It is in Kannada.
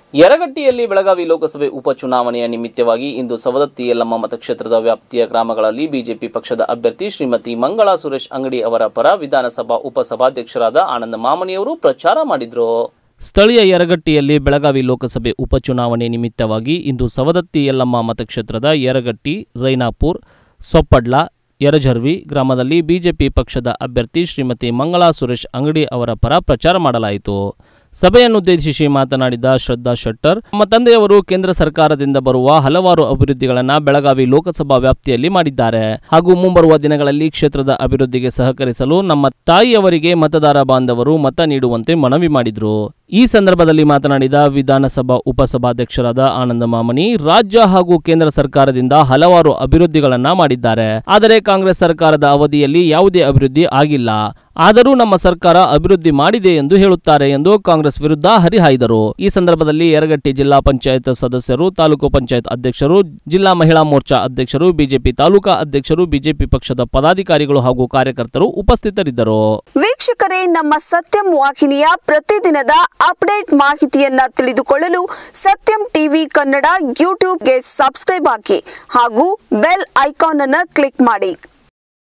ಯರಗಟ್ಟಿಯಲ್ಲಿ ಬೆಳಗಾವಿ ಲೋಕಸಭೆ ಉಪಚುನಾವಣೆಯ ನಿಮಿತ್ತವಾಗಿ ಇಂದು ಸವದತ್ತಿ ಯಲ್ಲಮ್ಮ ಮತಕ್ಷೇತ್ರದ ವ್ಯಾಪ್ತಿಯ ಗ್ರಾಮಗಳಲ್ಲಿ ಬಿಜೆಪಿ ಪಕ್ಷದ ಅಭ್ಯರ್ಥಿ ಶ್ರೀಮತಿ ಮಂಗಳಾ ಸುರೇಶ್ ಅಂಗಡಿ ಅವರ ಪರ ವಿಧಾನಸಭಾ ಉಪಸಭಾಧ್ಯಕ್ಷರಾದ ಆನಂದ ಮಾಮನಿಯವರು ಪ್ರಚಾರ ಮಾಡಿದರು ಸ್ಥಳೀಯ ಯರಗಟ್ಟಿಯಲ್ಲಿ ಬೆಳಗಾವಿ ಲೋಕಸಭೆ ಉಪಚುನಾವಣೆ ನಿಮಿತ್ತವಾಗಿ ಇಂದು ಸವದತ್ತಿ ಯಲ್ಲಮ್ಮ ಮತಕ್ಷೇತ್ರದ ಯರಗಟ್ಟಿ ರೈನಾಪುರ್ ಸೊಪ್ಪಡ್ಲ ಯರಜರ್ವಿ ಗ್ರಾಮದಲ್ಲಿ ಬಿಜೆಪಿ ಪಕ್ಷದ ಅಭ್ಯರ್ಥಿ ಶ್ರೀಮತಿ ಮಂಗಳಾ ಸುರೇಶ್ ಅಂಗಡಿ ಅವರ ಪರ ಪ್ರಚಾರ ಮಾಡಲಾಯಿತು ಸಭೆಯನ್ನುದ್ದೇಶಿಸಿ ಮಾತನಾಡಿದ ಶ್ರದ್ಧಾ ಶೆಟ್ಟರ್ ನಮ್ಮ ತಂದೆಯವರು ಕೇಂದ್ರ ಸರ್ಕಾರದಿಂದ ಬರುವ ಹಲವಾರು ಅಭಿವೃದ್ಧಿಗಳನ್ನ ಬೆಳಗಾವಿ ಲೋಕಸಭಾ ವ್ಯಾಪ್ತಿಯಲ್ಲಿ ಮಾಡಿದ್ದಾರೆ ಹಾಗೂ ಮುಂಬರುವ ದಿನಗಳಲ್ಲಿ ಕ್ಷೇತ್ರದ ಅಭಿವೃದ್ಧಿಗೆ ಸಹಕರಿಸಲು ನಮ್ಮ ತಾಯಿಯವರಿಗೆ ಮತದಾರ ಬಾಂಧವರು ಮತ ನೀಡುವಂತೆ ಮನವಿ ಮಾಡಿದರು ಈ ಸಂದರ್ಭದಲ್ಲಿ ಮಾತನಾಡಿದ ವಿಧಾನಸಭಾ ಉಪಸಭಾಧ್ಯಕ್ಷರಾದ ಆನಂದ ಮಾಮನಿ ರಾಜ್ಯ ಹಾಗೂ ಕೇಂದ್ರ ಸರ್ಕಾರದಿಂದ ಹಲವಾರು ಅಭಿವೃದ್ಧಿಗಳನ್ನ ಮಾಡಿದ್ದಾರೆ ಆದರೆ ಕಾಂಗ್ರೆಸ್ ಸರ್ಕಾರದ ಅವಧಿಯಲ್ಲಿ ಯಾವುದೇ ಅಭಿವೃದ್ಧಿ ಆಗಿಲ್ಲ ಆದರೂ ನಮ್ಮ ಸರ್ಕಾರ ಅಭಿವೃದ್ಧಿ ಮಾಡಿದೆ ಎಂದು ಹೇಳುತ್ತಾರೆ ಎಂದು ಕಾಂಗ್ರೆಸ್ ವಿರುದ್ಧ ಹರಿಹಾಯ್ದರು ಈ ಸಂದರ್ಭದಲ್ಲಿ ಯರಗಟ್ಟಿ ಜಿಲ್ಲಾ ಪಂಚಾಯತ್ ಸದಸ್ಯರು ತಾಲೂಕು ಪಂಚಾಯತ್ ಅಧ್ಯಕ್ಷರು ಜಿಲ್ಲಾ ಮಹಿಳಾ ಮೋರ್ಚಾ ಅಧ್ಯಕ್ಷರು ಬಿಜೆಪಿ ತಾಲೂಕಾ ಅಧ್ಯಕ್ಷರು ಬಿಜೆಪಿ ಪಕ್ಷದ ಪದಾಧಿಕಾರಿಗಳು ಹಾಗೂ ಕಾರ್ಯಕರ್ತರು ಉಪಸ್ಥಿತರಿದ್ದರು ವೀಕ್ಷಕರೇ ನಮ್ಮ ಸತ್ಯಂ ವಾಹಿನಿಯ ಪ್ರತಿದಿನದ ಅಪ್ಡೇಟ್ ಮಾಹಿತಿಯನ್ನ ತಿಳಿದುಕೊಳ್ಳಲು ಸತ್ಯಂ ಟಿವಿ ಕನ್ನಡ ಯೂಟ್ಯೂಬ್ಗೆ ಸಬ್ಸ್ಕ್ರೈಬ್ ಹಾಕಿ ಹಾಗೂ ಬೆಲ್ ಐಕಾನ್ ಅನ್ನು ಕ್ಲಿಕ್ ಮಾಡಿ